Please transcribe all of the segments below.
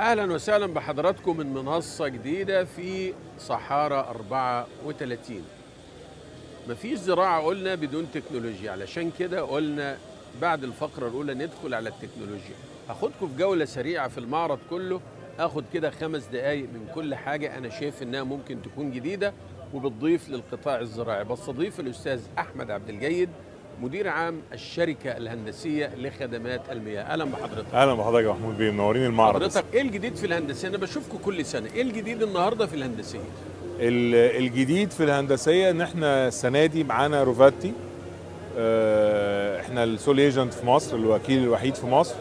اهلا وسهلا بحضراتكم من منصه جديده في صحارى 34 مفيش زراعه قلنا بدون تكنولوجيا علشان كده قلنا بعد الفقره الاولى ندخل على التكنولوجيا هاخدكم في جوله سريعه في المعرض كله اخد كده خمس دقايق من كل حاجه انا شايف انها ممكن تكون جديده وبتضيف للقطاع الزراعي بستضيف الاستاذ احمد عبد الجيد مدير عام الشركه الهندسيه لخدمات المياه اهلا بحضرتك اهلا بحضرتك يا محمود بيه منورين المعرض حضرتك ايه الجديد في الهندسيه انا بشوفكم كل سنه ايه الجديد النهارده في الهندسيه ال- الجديد في الهندسيه ان احنا السنه دي معانا روفاتي آه، احنا السول ايجنت في مصر الوكيل الوحيد في مصر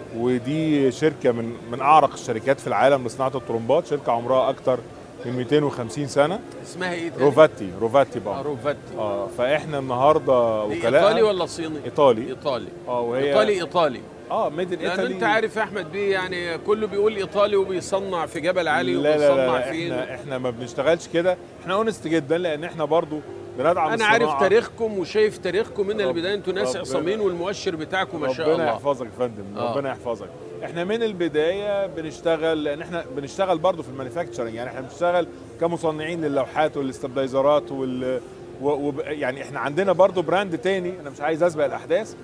ودي شركه من من اعرق الشركات في العالم لصناعه الطرمبات شركه عمرها اكتر من 250 سنه اسمها ايه تاني؟ روفاتي روفاتي آه، بقى روفاتي اه فاحنا النهارده دي وكلاء ايطالي ولا صيني ايطالي ايطالي اه وهي ايطالي ايطالي اه ميد ان لان ايطالي انت عارف يا احمد بيه يعني كله بيقول ايطالي وبيصنع في جبل علي لا لا وبيصنع لا فين احنا احنا ما بنشتغلش كده احنا اونست جدا لان احنا برضو بندعم انا عارف الصناعة. تاريخكم وشايف تاريخكم من رب- البدايه انتوا ناس ربنا- عصامين والمؤشر بتاعكم ما شاء ربنا الله يحفظك يا فندم آه. ربنا يحفظك احنا من البدايه بنشتغل لان احنا بنشتغل برضو في المانيفاكتشرنج يعني احنا بنشتغل كمصنعين للوحات والاستابلايزرات وال و... و... يعني احنا عندنا برضو براند تاني انا مش عايز اسبق الاحداث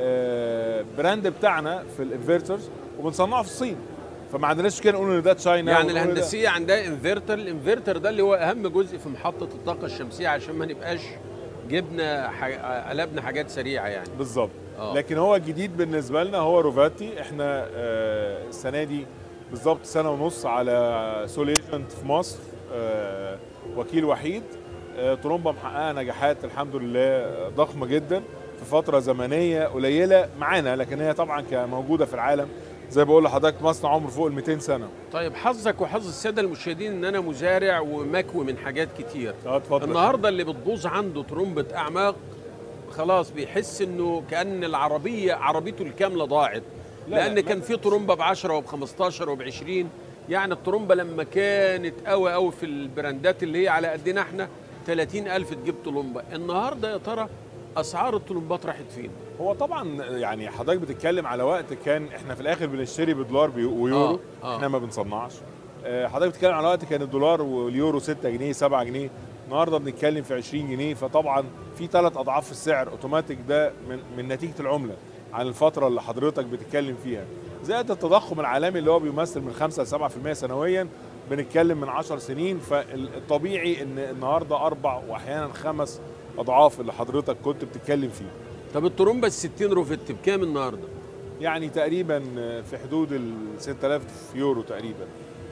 آه براند بتاعنا في الانفرترز وبنصنعه في الصين فما عندناش كده نقول ان ده تشاينا يعني ونقول ده- الهندسيه عندها انفرتر الانفرتر ده اللي هو اهم جزء في محطه الطاقه الشمسيه عشان ما نبقاش جبنا ح... قلبنا حاجات سريعه يعني بالظبط آه. لكن هو الجديد بالنسبه لنا هو روفاتي احنا آه، السنه دي بالظبط سنه ونص على سول ايجنت في مصر آه، وكيل وحيد آه، طرمبه محققه نجاحات الحمد لله ضخمه جدا في فتره زمنيه قليله معانا لكن هي طبعا كموجوده في العالم زي بقول لحضرتك مصنع عمره فوق ال 200 سنه طيب حظك وحظ الساده المشاهدين ان انا مزارع ومكوي من حاجات كتير اه اتفضل النهارده اللي بتبوظ عنده ترمبه اعماق خلاص بيحس انه كان العربيه عربيته الكامله ضاعت لا، لان لا، كان ما- في ترمبه ب 10 وب 15 وب 20 يعني الترمبه لما كانت قوي قوي في البراندات اللي هي على قدنا احنا 30000 تجيب ترمبه النهارده يا ترى اسعار الترمبات راحت فين؟ هو طبعا يعني حضرتك بتتكلم على وقت كان احنا في الاخر بنشتري بدولار بي- ويورو آه، آه. احنا ما بنصنعش آه، حضرتك بتتكلم على وقت كان الدولار واليورو 6 جنيه 7 جنيه النهارده بنتكلم في 20 جنيه فطبعا في ثلاث اضعاف في السعر اوتوماتيك ده من من نتيجه العمله عن الفتره اللي حضرتك بتتكلم فيها زائد التضخم العالمي اللي هو بيمثل من 5 ل 7% سنويا بنتكلم من 10 سنين فالطبيعي ان النهارده اربع واحيانا خمس اضعاف اللي حضرتك كنت بتتكلم فيه طب الترمبه ال 60 روفت بكام النهارده؟ يعني تقريبا في حدود ال 6000 يورو تقريبا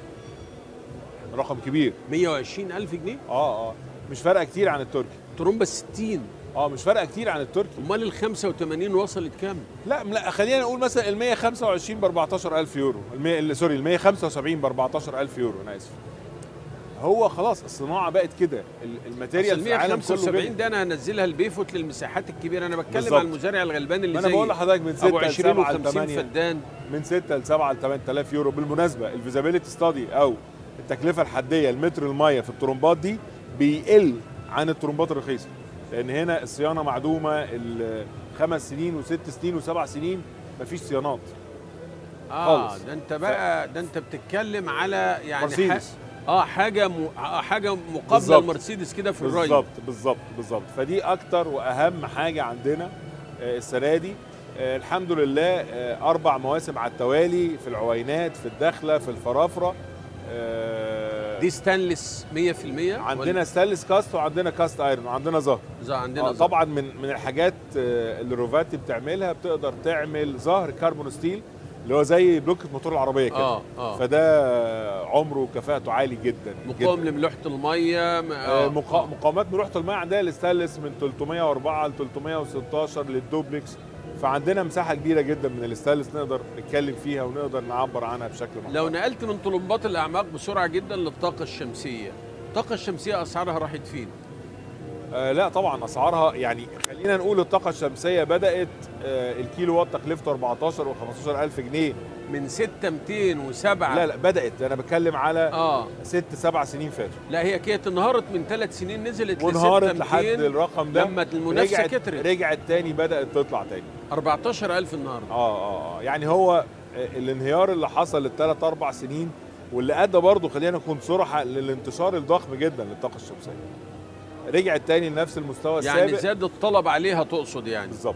رقم كبير 120000 جنيه؟ اه اه مش فارقه كتير عن التركي الترمبه ال 60 اه مش فارقه كتير عن التركي امال ال 85 وصلت كام؟ لا لا خلينا نقول مثلا ال 125 ب 14000 يورو ال 100 سوري ال 175 ب 14000 يورو انا اسف هو خلاص الصناعه بقت كده ال- أصل الماتيريال ال في العالم كله 175 كده ده انا هنزلها البيفوت للمساحات الكبيره انا بتكلم بالظبط. على المزارع الغلبان اللي ما انا زي بقول لحضرتك من ابو 6 ل 20 7 ل و50 8 فدان من 6 ل 7 ل 8000 يورو بالمناسبه الفيزابيلتي ستادي او التكلفه الحديه لمتر الميه في الطرمبات دي بيقل عن الطرمبات الرخيصه لان هنا الصيانه معدومه الخمس سنين وست سنين وسبع سنين مفيش صيانات اه خالص. ده انت بقى ده انت بتتكلم على يعني مرسيدس. ح- اه حاجه م... آه حاجه مقابله بالظبط. لمرسيدس كده في الري بالظبط بالظبط بالظبط فدي اكتر واهم حاجه عندنا آه، السنه دي آه، الحمد لله آه، اربع مواسم على التوالي في العوينات في الدخله في الفرافره آه، دي ستانلس 100% عندنا ستانلس كاست وعندنا كاست ايرون وعندنا زهر زي عندنا آه زهر. طبعا من من الحاجات آه، اللي روفاتي بتعملها بتقدر تعمل زهر كربون ستيل اللي هو زي بلوكة موتور العربيه كده اه اه فده عمره وكفاءته عالي جدا مقاوم جداً. لملوحه الميه م- آه، آه. مقا- مقاومات مروحه الماء عندها الاستانلس من 304 ل 316 للدوبلكس فعندنا مساحه كبيره جدا من الاستانلس نقدر نتكلم فيها ونقدر نعبر عنها بشكل محترم لو نقلت من طلمبات الاعماق بسرعه جدا للطاقه الشمسيه الطاقه الشمسيه اسعارها راحت فين آه لا طبعا اسعارها يعني خلينا نقول الطاقه الشمسيه بدات آه الكيلو وات تكلفته 14 و 15000 جنيه من 6 207 لا لا بدات انا بتكلم على اه ست سبع سنين فاتوا لا هي كانت انهارت من ثلاث سنين نزلت وانهارت ل لحد 6200 الرقم ده لما المنافسه رجعت كترت رجعت تاني بدات تطلع تاني 14000 النهارده اه اه اه يعني هو آه، الانهيار اللي حصل الثلاث اربع سنين واللي ادى برضه خلينا نكون صراحه للانتشار الضخم جدا للطاقه الشمسيه رجعت تاني لنفس المستوى يعني السابق زاد الطلب عليها تقصد يعني بالظبط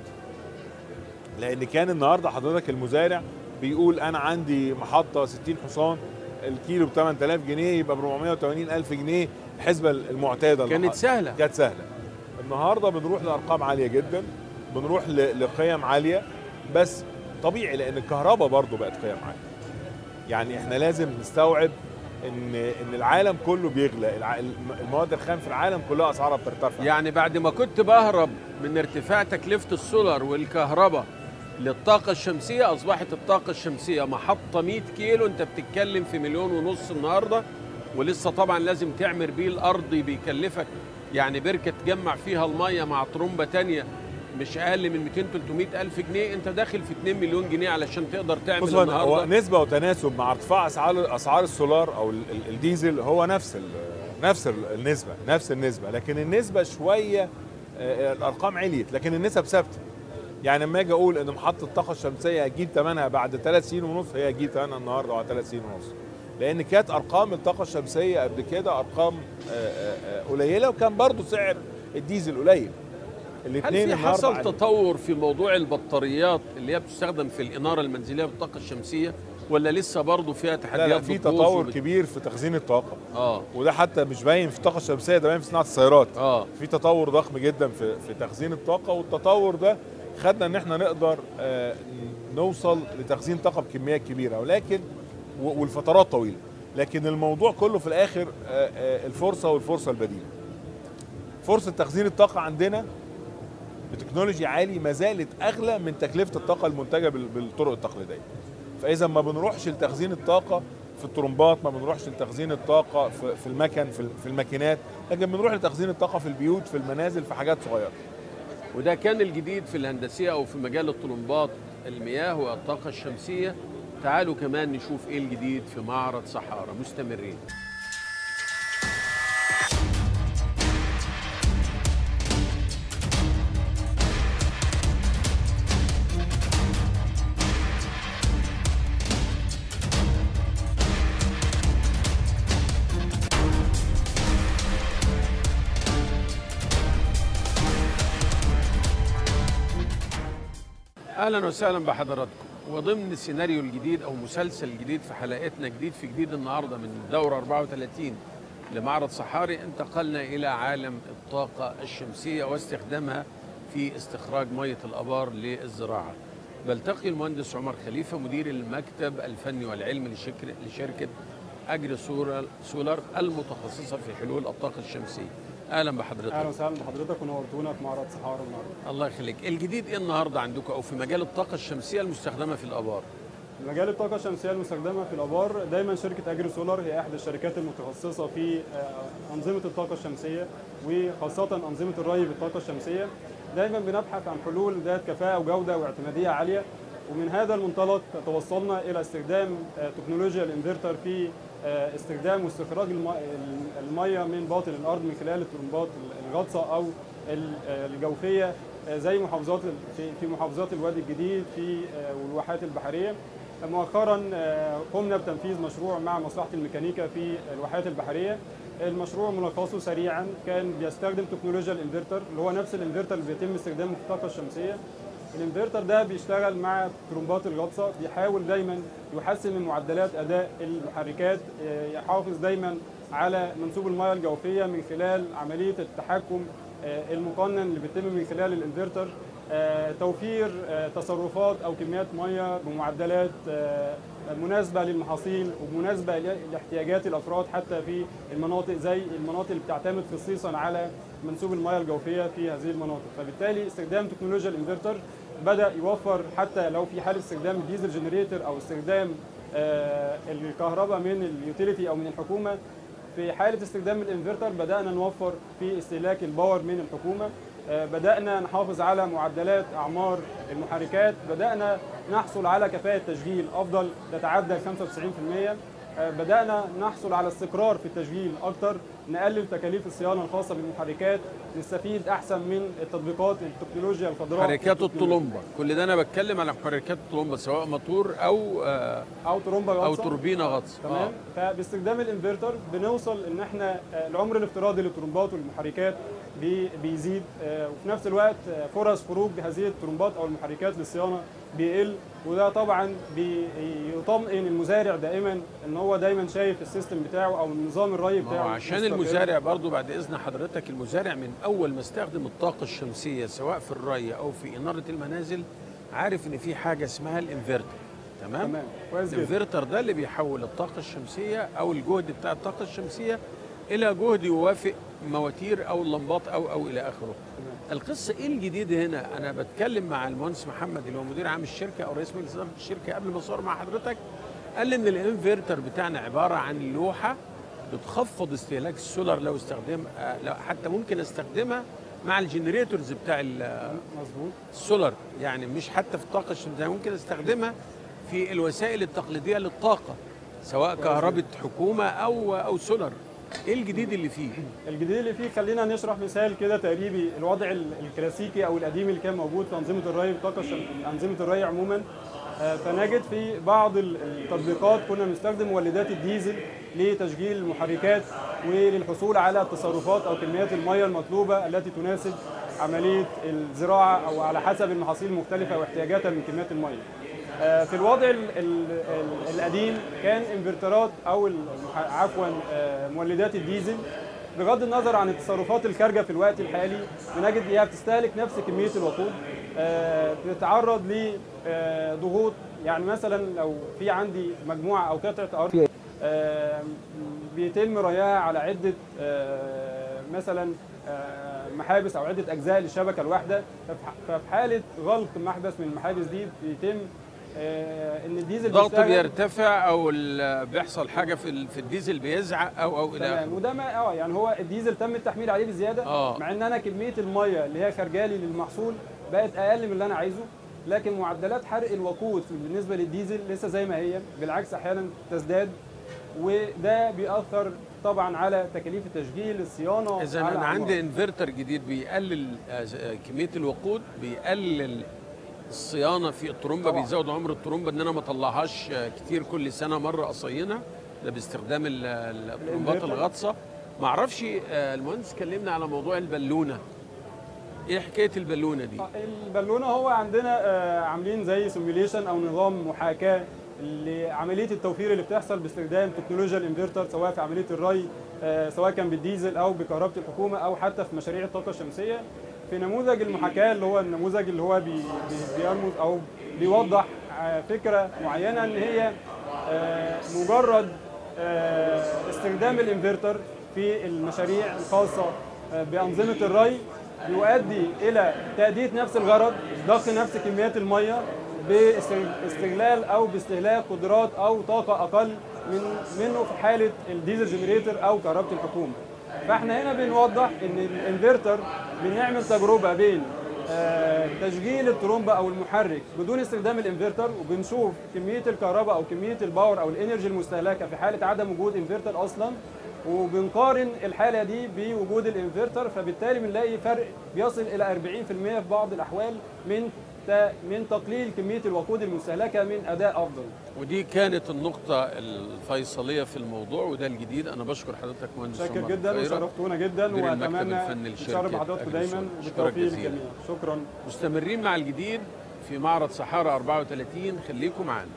لان كان النهارده حضرتك المزارع بيقول انا عندي محطه 60 حصان الكيلو ب 8000 جنيه يبقى ب 480 الف جنيه الحسبه المعتاده اللي كانت حصلت. سهله كانت سهله النهارده بنروح لارقام عاليه جدا بنروح ل- لقيم عاليه بس طبيعي لان الكهرباء برضو بقت قيم عاليه يعني احنا لازم نستوعب ان ان العالم كله بيغلى الع- الم- المواد الخام في العالم كلها اسعارها بترتفع يعني بعد ما كنت بهرب من ارتفاع تكلفة السولار والكهرباء للطاقة الشمسية أصبحت الطاقة الشمسية محطة 100 كيلو أنت بتتكلم في مليون ونص النهاردة ولسه طبعا لازم تعمر بيه الأرض بيكلفك يعني بركة تجمع فيها المية مع طرمبة تانية مش أقل من 200 300 ألف جنيه أنت داخل في 2 مليون جنيه علشان تقدر تعمل بص هو- هو النهاردة نسبه وتناسب مع ارتفاع اسعار اسعار السولار او ال- ال- الديزل هو نفس ال- نفس ال- النسبه نفس النسبه لكن النسبه شويه آه، الارقام عليت لكن النسب ثابته يعني لما اجي اقول ان محطه الطاقه الشمسيه هتجيب ثمنها بعد ثلاث سنين ونص هي هتجيب ثمنها النهارده بعد ثلاث سنين ونص لان كانت ارقام الطاقه الشمسيه قبل كده ارقام آه، آه، آه، قليله وكان برضو سعر الديزل قليل هل الاثنين في حصل تطور في موضوع البطاريات اللي هي بتستخدم في الإنارة المنزلية بالطاقة الشمسية ولا لسه برضه فيها لا تحديات لا في بتبوظ تطور وبت- كبير في تخزين الطاقه اه وده حتى مش باين في الطاقه الشمسيه ده باين في صناعه السيارات اه في تطور ضخم جدا في في تخزين الطاقه والتطور ده خدنا ان احنا نقدر آه، نوصل لتخزين طاقه بكميات كبيره ولكن و- والفترات طويله لكن الموضوع كله في الاخر آه، آه، الفرصه والفرصه البديله فرصه تخزين الطاقه عندنا بتكنولوجيا عالي ما زالت اغلى من تكلفه الطاقه المنتجه بال- بالطرق التقليديه فاذا ما بنروحش لتخزين الطاقه في الطرمبات ما بنروحش لتخزين الطاقه في في المكن في في الماكينات لكن بنروح لتخزين الطاقه في البيوت في المنازل في حاجات صغيره وده كان الجديد في الهندسية أو في مجال الطلمبات المياه والطاقة الشمسية تعالوا كمان نشوف إيه الجديد في معرض صحارى مستمرين اهلا وسهلا بحضراتكم وضمن السيناريو الجديد او مسلسل جديد في حلقتنا جديد في جديد النهارده من الدوره 34 لمعرض صحاري انتقلنا الى عالم الطاقه الشمسيه واستخدامها في استخراج ميه الابار للزراعه. بلتقي المهندس عمر خليفه مدير المكتب الفني والعلمي لشركه لشركه اجري سولار سولار المتخصصه في حلول الطاقه الشمسيه. اهلا بحضرتك. اهلا وسهلا بحضرتك ونورتونا في معرض صحارى النهارده. الله يخليك الجديد ايه النهارده عندكم او في مجال الطاقه الشمسيه المستخدمه في الابار مجال الطاقة الشمسية المستخدمة في الآبار دايما شركة أجري سولار هي إحدى الشركات المتخصصة في آه، أنظمة الطاقة الشمسية وخاصة أنظمة الري بالطاقة الشمسية دايما بنبحث عن حلول ذات كفاءة وجودة واعتمادية عالية ومن هذا المنطلق توصلنا إلى استخدام آه، تكنولوجيا الانفرتر في آه، استخدام واستخراج الم- المية من باطن الأرض من خلال الطرمبات الغطسة أو ال- آه، الجوفية آه، زي محافظات في- في محافظات الوادي الجديد في آه، والواحات البحرية مؤخرا آه، قمنا بتنفيذ مشروع مع مصلحه الميكانيكا في الواحات البحريه المشروع ملخصه سريعا كان بيستخدم تكنولوجيا الانفرتر اللي هو نفس الانفرتر اللي بيتم استخدامه في الطاقه الشمسيه الانفرتر ده بيشتغل مع ترمبات الغطسه بيحاول دايما يحسن من معدلات اداء المحركات آه، يحافظ دايما على منسوب المياه الجوفيه من خلال عمليه التحكم آه، المقنن اللي بيتم من خلال الانفرتر آه، توفير آه، تصرفات او كميات ميه بمعدلات آه، مناسبه للمحاصيل ومناسبه ل- لاحتياجات الافراد حتى في المناطق زي المناطق اللي بتعتمد خصيصا على منسوب المياه الجوفيه في هذه المناطق فبالتالي استخدام تكنولوجيا الانفرتر بدا يوفر حتى لو في حاله استخدام الديزل جنريتور او استخدام آه، الكهرباء من اليوتيليتي او من الحكومه في حالة استخدام الانفرتر بدأنا نوفر في استهلاك الباور من الحكومة آه، بدأنا نحافظ على معدلات أعمار المحركات بدأنا نحصل على كفاءة تشغيل أفضل تتعدى 95% آه، بدانا نحصل على استقرار في التشغيل اكتر نقلل تكاليف الصيانه الخاصه بالمحركات نستفيد احسن من التطبيقات التكنولوجيا الخضراء محركات التكنولوجيا. الطلمبه كل ده انا بتكلم على محركات الطلمبه سواء موتور او آه، او ترومبا او غطسة. توربينه غطس تمام فباستخدام الانفرتر بنوصل ان احنا آه، العمر الافتراضي للترومبات والمحركات بي- بيزيد آه، وفي نفس الوقت آه، فرص خروج هذه الترومبات او المحركات للصيانه بيقل وده طبعا بيطمئن المزارع دائما ان هو دايما شايف السيستم بتاعه او النظام الري ما بتاعه هو عشان مستقر. المزارع برضو بعد اذن حضرتك المزارع من اول ما استخدم الطاقه الشمسيه سواء في الري او في اناره المنازل عارف ان في حاجه اسمها الانفرتر تمام تمام كويس جدا الانفرتر ده اللي بيحول الطاقه الشمسيه او الجهد بتاع الطاقه الشمسيه الى جهد يوافق مواتير او اللمبات او او الى اخره تمام. القصه ايه الجديد هنا انا بتكلم مع المهندس محمد اللي هو مدير عام الشركه او رئيس مجلس اداره الشركه قبل ما اصور مع حضرتك قال لي ان الانفرتر بتاعنا عباره عن لوحه بتخفض استهلاك السولار لو استخدم آه، لا حتى ممكن استخدمها مع الجنريتورز بتاع ال- مظبوط السولار يعني مش حتى في الطاقه الشمسيه ممكن استخدمها في الوسائل التقليديه للطاقه سواء كهرباء حكومه او او سولار ايه الجديد اللي فيه الجديد اللي فيه خلينا نشرح مثال كده تقريبي الوضع ال- الكلاسيكي او القديم اللي كان موجود في انظمه الري والطاقه الشم... انظمه الري عموما آه، فنجد في بعض ال- التطبيقات كنا بنستخدم مولدات الديزل لتشغيل المحركات وللحصول على التصرفات او كميات الميه المطلوبه التي تناسب عمليه الزراعه او على حسب المحاصيل المختلفه واحتياجاتها من كميات الميه. آه، في الوضع ال ال ال القديم كان انفرترات او المح- عفوا آه، مولدات الديزل بغض النظر عن التصرفات الخارجه في الوقت الحالي بنجد انها بتستهلك نفس كميه الوقود آه، بتتعرض لضغوط يعني مثلا لو في عندي مجموعه او قطعه ارض آه، بيتم ريها على عده آه، مثلا آه، محابس او عده اجزاء للشبكه الواحده ففي- ففي حاله غلق محبس من المحابس دي بيتم آه، ان الديزل الضغط بيشتغل بيرتفع او ال- بيحصل حاجه في ال- في الديزل بيزعق او او الى تمام اخره وده ما اه يعني هو الديزل تم التحميل عليه بزياده آه. مع ان انا كميه الميه اللي هي خارجالي للمحصول بقت اقل من اللي انا عايزه لكن معدلات حرق الوقود في- بالنسبه للديزل لسه زي ما هي بالعكس احيانا تزداد وده بيأثر طبعا على تكاليف التشغيل الصيانه اذا على انا أعمار. عندي انفرتر جديد بيقلل آه، آه، كميه الوقود بيقلل الصيانه في الطرمبه طبعاً. بيزود عمر الطرمبه ان انا ما اطلعهاش آه، كتير كل سنه مره اصينها ده باستخدام ال- ال- الطرمبات الإنفرتر. الغطسه ما اعرفش آه، المهندس كلمنا على موضوع البالونه ايه حكايه البالونه دي البالونه هو عندنا آه، عاملين زي سيميوليشن او نظام محاكاه لعمليه التوفير اللي بتحصل باستخدام تكنولوجيا الانفرتر سواء في عمليه الري آه، سواء كان بالديزل او بكهرباء الحكومه او حتى في مشاريع الطاقه الشمسيه في نموذج المحاكاه اللي هو النموذج اللي هو بي بي- بيرمز او بيوضح آه، فكره معينه ان هي آه، مجرد آه، استخدام الانفرتر في المشاريع الخاصه آه، بانظمه الري بيؤدي الى تاديه نفس الغرض ضخ نفس كميات الميه باستغلال او باستهلاك قدرات او طاقه اقل من منه في حاله الديزل جنريتور او كهرباء الحكومه فاحنا هنا بنوضح ان الانفرتر بنعمل تجربه بين آه، تشغيل الترومبه او المحرك بدون استخدام الانفرتر وبنشوف كميه الكهرباء او كميه الباور او الانرجي المستهلكه في حاله عدم وجود انفرتر اصلا وبنقارن الحاله دي بوجود الانفرتر فبالتالي بنلاقي فرق بيصل الى 40% في بعض الاحوال من ت- من تقليل كميه الوقود المستهلكه من اداء افضل ودي كانت النقطة الفيصلية في الموضوع وده الجديد أنا بشكر حضرتك مهندس شاكر عمر جدا خيرت. وشرفتونا جدا مدير المكتب واتمنى الفني لشركة نشرف بحضراتكم أجري دايما سول. أشكرك بالتوفيق جزيلا. للجميع شكرا مستمرين مع الجديد في معرض صحارى 34 خليكم معانا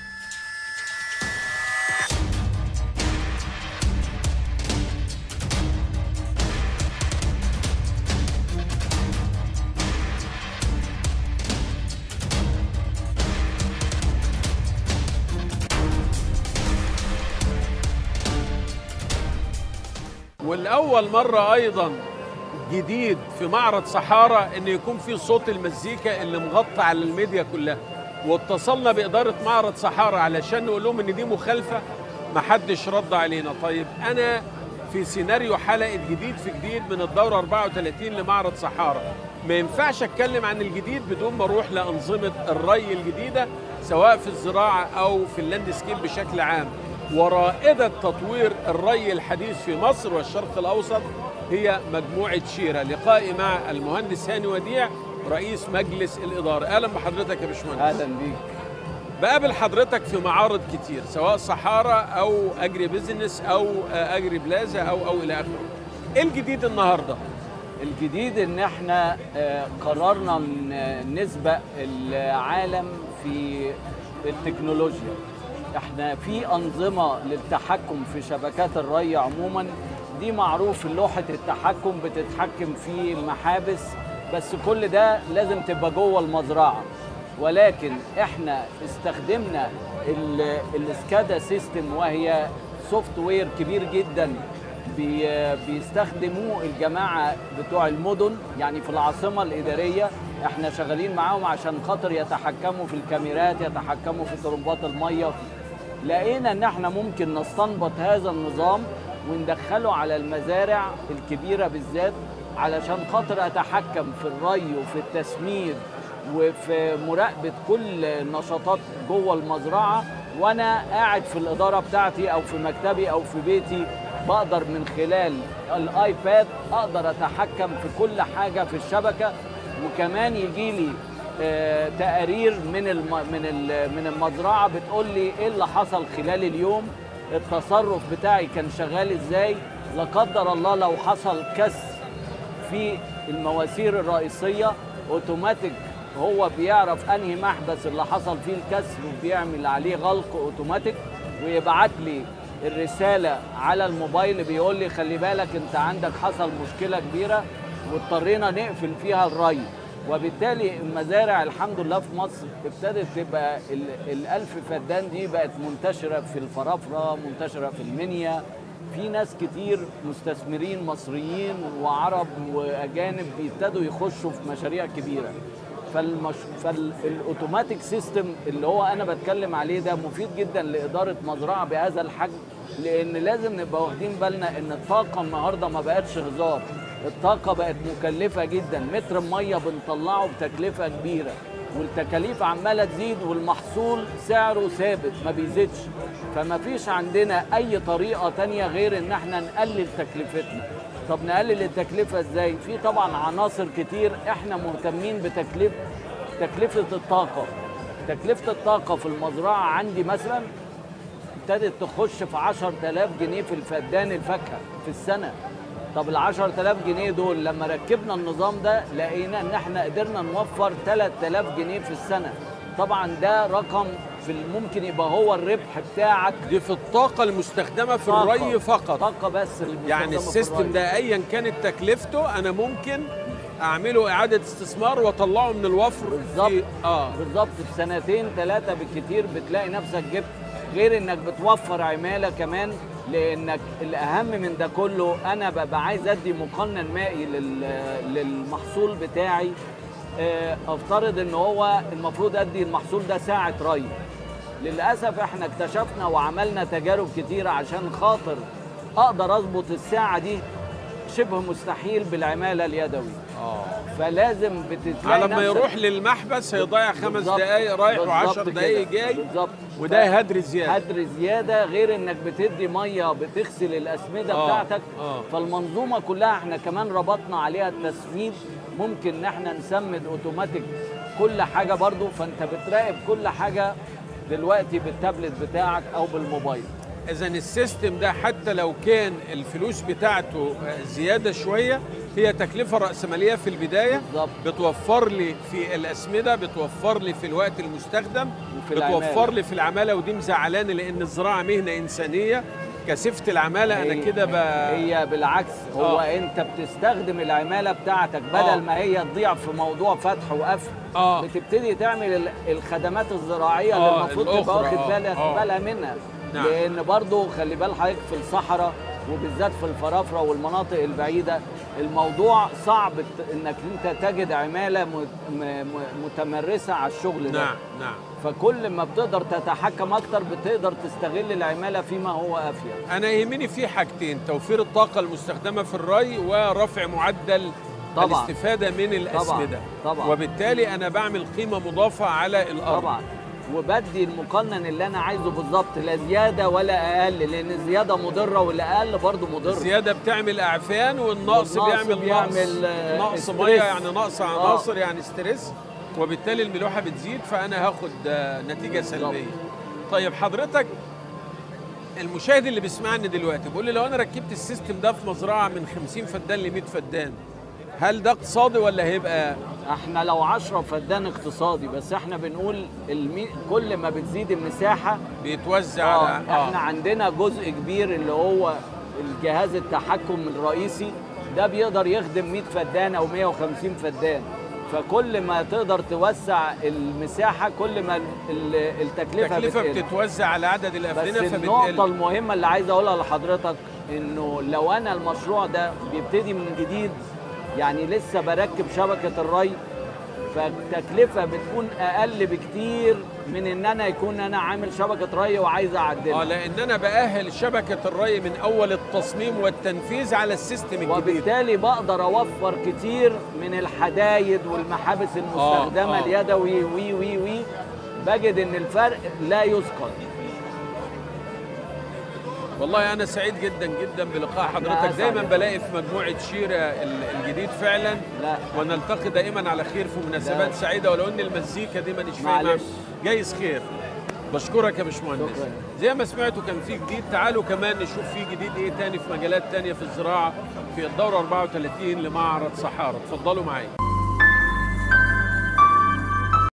والأول مرة أيضا جديد في معرض صحارى ان يكون في صوت المزيكا اللي مغطى على الميديا كلها واتصلنا باداره معرض صحارى علشان نقول لهم ان دي مخالفه محدش رد علينا طيب انا في سيناريو حلقه جديد في جديد من الدوره 34 لمعرض صحارى ما ينفعش اتكلم عن الجديد بدون ما اروح لانظمه الري الجديده سواء في الزراعه او في اللاندسكيب بشكل عام ورائدة تطوير الري الحديث في مصر والشرق الأوسط هي مجموعة شيرة لقائي مع المهندس هاني وديع رئيس مجلس الإدارة أهلا بحضرتك يا باشمهندس اهلا بيك بقابل حضرتك في معارض كتير سواء صحارى أو أجري بيزنس أو أجري بلازا أو أو إلى آخره إيه الجديد النهاردة؟ الجديد ان احنا آه، قررنا ن- نسبق العالم في التكنولوجيا احنا في انظمه للتحكم في شبكات الري عموما دي معروف لوحه التحكم بتتحكم في محابس بس كل ده لازم تبقى جوه المزرعه ولكن احنا استخدمنا ال- السكادا سيستم وهي سوفت وير كبير جدا بي- بيستخدموه الجماعه بتوع المدن يعني في العاصمه الاداريه احنا شغالين معاهم عشان خاطر يتحكموا في الكاميرات يتحكموا في طرمبات الميه لقينا ان احنا ممكن نستنبط هذا النظام وندخله على المزارع الكبيره بالذات علشان خاطر اتحكم في الري وفي التسميد وفي مراقبه كل النشاطات جوه المزرعه وانا قاعد في الاداره بتاعتي او في مكتبي او في بيتي بقدر من خلال الايباد اقدر اتحكم في كل حاجه في الشبكه وكمان يجي لي آه، تقارير من الم... من ال... من المزرعه بتقول لي ايه اللي حصل خلال اليوم التصرف بتاعي كان شغال ازاي لا قدر الله لو حصل كسر في المواسير الرئيسيه اوتوماتيك هو بيعرف انهي محبس اللي حصل فيه الكسر وبيعمل عليه غلق اوتوماتيك ويبعت لي الرساله على الموبايل بيقول لي خلي بالك انت عندك حصل مشكله كبيره واضطرينا نقفل فيها الري وبالتالي المزارع الحمد لله في مصر ابتدت تبقى ال- الألف فدان دي بقت منتشرة في الفرافرة منتشرة في المنيا في ناس كتير مستثمرين مصريين وعرب وأجانب بيبتدوا يخشوا في مشاريع كبيرة فالمش... فالاوتوماتيك سيستم اللي هو انا بتكلم عليه ده مفيد جدا لاداره مزرعه بهذا الحجم لان لازم نبقى واخدين بالنا ان الطاقه النهارده ما بقتش هزار الطاقه بقت مكلفه جدا متر الميه بنطلعه بتكلفه كبيره والتكاليف عماله تزيد والمحصول سعره ثابت ما بيزيدش فما فيش عندنا اي طريقه تانية غير ان احنا نقلل تكلفتنا طب نقلل التكلفه ازاي في طبعا عناصر كتير احنا مهتمين بتكلفه تكلفه الطاقه تكلفه الطاقه في المزرعه عندي مثلا ابتدت تخش في 10000 جنيه في الفدان الفاكهه في السنه طب ال 10000 جنيه دول لما ركبنا النظام ده لقينا ان احنا قدرنا نوفر 3000 جنيه في السنه طبعا ده رقم في ممكن يبقى هو الربح بتاعك دي في الطاقة المستخدمة في طاقة. الري فقط طاقه بس المستخدمة يعني في السيستم الري. ده ايا كانت تكلفته انا ممكن اعمله اعاده استثمار واطلعه من الوفر بالظبط في- اه بالظبط في سنتين ثلاثه بالكتير بتلاقي نفسك جبت غير انك بتوفر عماله كمان لانك الاهم من ده كله انا ببقى عايز ادي مقنن مائي لل- للمحصول بتاعي آه، افترض ان هو المفروض ادي المحصول ده ساعه ري للاسف احنا اكتشفنا وعملنا تجارب كتيره عشان خاطر اقدر اظبط الساعه دي شبه مستحيل بالعماله اليدوي اه فلازم بتتلاقي على ما نفسك- يروح للمحبس هيضيع خمس بالظبط. دقايق رايح بالظبط وعشر كده. دقايق جاي بالظبط وده هدر زياده هدر زياده غير انك بتدي ميه بتغسل الاسمده آه، بتاعتك آه. فالمنظومه كلها احنا كمان ربطنا عليها التسميد ممكن ان احنا نسمد اوتوماتيك كل حاجه برضو فانت بتراقب كل حاجه دلوقتي بالتابلت بتاعك او بالموبايل اذا السيستم ده حتى لو كان الفلوس بتاعته آه، زياده شويه هي تكلفه راسماليه في البدايه بالظبط. بتوفر لي في الاسمده بتوفر لي في الوقت المستخدم وفي بتوفر العمالة. لي في العماله ودي مزعلاني لان الزراعه مهنه انسانيه كثافه العماله انا هي- كده ب... هي بالعكس هو آه. انت بتستخدم العماله بتاعتك بدل آه. ما هي تضيع في موضوع فتح وقفل آه. بتبتدي تعمل ال- الخدمات الزراعيه اللي آه، المفروض تبقى الأخرى، واخد آه، بالك آه. بالها منها نعم. لان برضو خلي بال حضرتك في الصحراء وبالذات في الفرافره والمناطق البعيده الموضوع صعب ت- انك انت تجد عماله م- م- م- متمرسه على الشغل ده نعم نعم فكل ما بتقدر تتحكم اكتر بتقدر تستغل العماله فيما هو افيد انا يهمني في حاجتين توفير الطاقه المستخدمه في الري ورفع معدل طبعاً. الاستفاده من الاسمده طبعاً. وبالتالي انا بعمل قيمه مضافه على الارض طبعا وبدي المقنن اللي انا عايزه بالظبط لا زياده ولا اقل لان الزياده مضره والاقل برضه مضر الزياده بتعمل اعفان والنقص والنقص بيعمل بيعمل، نقص آه، نقص ستريس. ميه يعني نقص آه. عناصر يعني ستريس وبالتالي الملوحه بتزيد فانا هاخد آه، نتيجه سلبيه طيب حضرتك المشاهد اللي بيسمعني دلوقتي بيقول لي لو انا ركبت السيستم ده في مزرعه من 50 فدان ل 100 فدان هل ده اقتصادي ولا هيبقى احنا لو 10 فدان اقتصادي بس احنا بنقول المي... كل ما بتزيد المساحه بيتوزع آه على احنا عندنا جزء كبير اللي هو الجهاز التحكم الرئيسي ده بيقدر يخدم 100 فدان او 150 فدان فكل ما تقدر توسع المساحه كل ما ال- التكلفه التكلفه بتقل. بتتوزع على عدد بس الافرنه النقطة فبتقل المهمة اللي عايز أقولها لحضرتك إنه لو أنا المشروع ده بيبتدي من جديد يعني لسه بركب شبكة الري فالتكلفة بتكون أقل بكتير من إن أنا يكون أنا عامل شبكة ري وعايز اه أعدلها لان انا باهل شبكه الري من اول التصميم والتنفيذ على السيستم الجديد وبالتالي بقدر أوفر كتير من الحدايد والمحابس المستخدمة آه. اليدوي وي وي وي بجد إن الفرق لا يذكر والله انا سعيد جدا جدا بلقاء حضرتك أسعد دايما يا بلاقي في مجموعه شيرة ال- الجديد فعلا لا ونلتقي دائما على خير في مناسبات لا. سعيده ولو ان المزيكا دي مانيش فاهمها معلش. جايز خير بشكرك يا باشمهندس شكراً. زي ما سمعتوا كان في جديد تعالوا كمان نشوف في جديد ايه تاني في مجالات تانية في الزراعه في الدوره 34 لمعرض صحارى اتفضلوا معايا